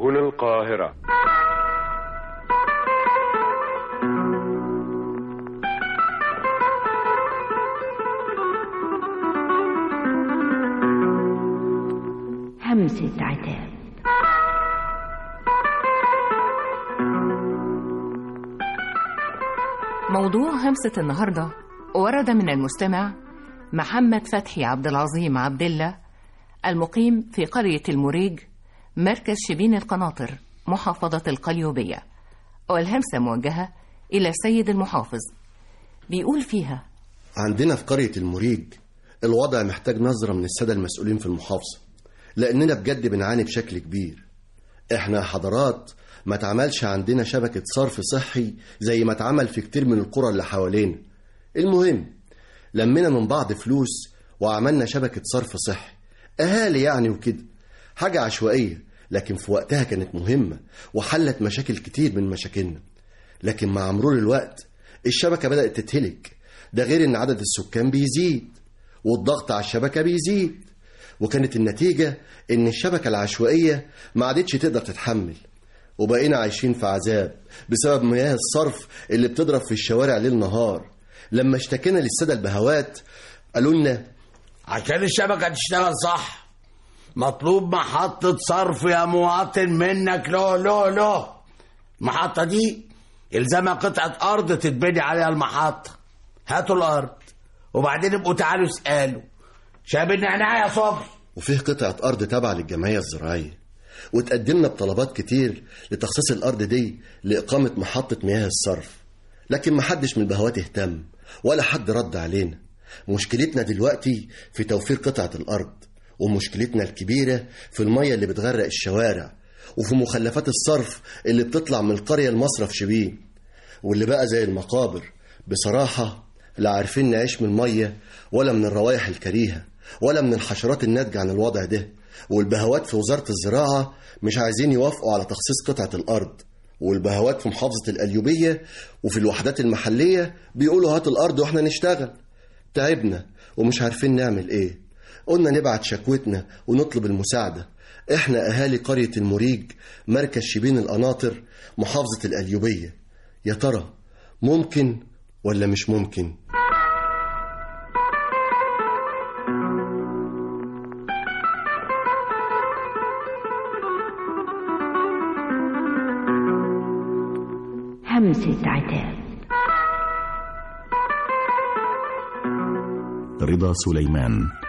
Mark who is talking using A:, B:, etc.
A: هنا القاهرة
B: همسة عتاب
C: موضوع همسة النهاردة ورد من المستمع محمد فتحي عبد العظيم عبد الله المقيم في قرية المريج مركز شبين القناطر محافظة القليوبية والهمسة موجهة إلى السيد المحافظ بيقول فيها
D: عندنا في قرية المريج الوضع محتاج نظرة من السادة المسؤولين في المحافظة لأننا بجد بنعاني بشكل كبير احنا يا حضرات ما اتعملش عندنا شبكة صرف صحي زي ما اتعمل في كتير من القرى اللي حوالينا المهم لمينا من بعض فلوس وعملنا شبكة صرف صحي أهالي يعني وكده حاجة عشوائية لكن في وقتها كانت مهمة وحلت مشاكل كتير من مشاكلنا لكن مع مرور الوقت الشبكة بدأت تتهلك ده غير ان عدد السكان بيزيد والضغط على الشبكة بيزيد وكانت النتيجة ان الشبكة العشوائية ما عادتش تقدر تتحمل وبقينا عايشين في عذاب بسبب مياه الصرف اللي بتضرب في الشوارع ليل نهار لما اشتكينا للسادة البهوات قالوا لنا
E: عشان الشبكة تشتغل صح مطلوب محطة صرف يا مواطن منك لو لو لو المحطة دي يلزمها قطعة أرض تتبني عليها المحطة هاتوا الأرض وبعدين ابقوا تعالوا اسألوا شاب النعناع يا صبري
D: وفيه قطعة أرض تابعة للجمعية الزراعية وتقدمنا بطلبات كتير لتخصيص الأرض دي لإقامة محطة مياه الصرف لكن محدش من البهوات اهتم ولا حد رد علينا مشكلتنا دلوقتي في توفير قطعة الأرض ومشكلتنا الكبيرة في المية اللي بتغرق الشوارع وفي مخلفات الصرف اللي بتطلع من القرية المصرف شبين واللي بقى زي المقابر بصراحة لا عارفين نعيش من المية ولا من الروائح الكريهة ولا من الحشرات الناتجة عن الوضع ده والبهوات في وزارة الزراعة مش عايزين يوافقوا على تخصيص قطعة الأرض والبهوات في محافظة القليوبية وفي الوحدات المحلية بيقولوا هات الأرض وإحنا نشتغل تعبنا ومش عارفين نعمل إيه قلنا نبعت شكوتنا ونطلب المساعدة إحنا أهالي قرية المريج مركز شبين القناطر محافظة القليوبية يا ترى ممكن ولا مش ممكن؟
B: همسة عتاب
F: رضا سليمان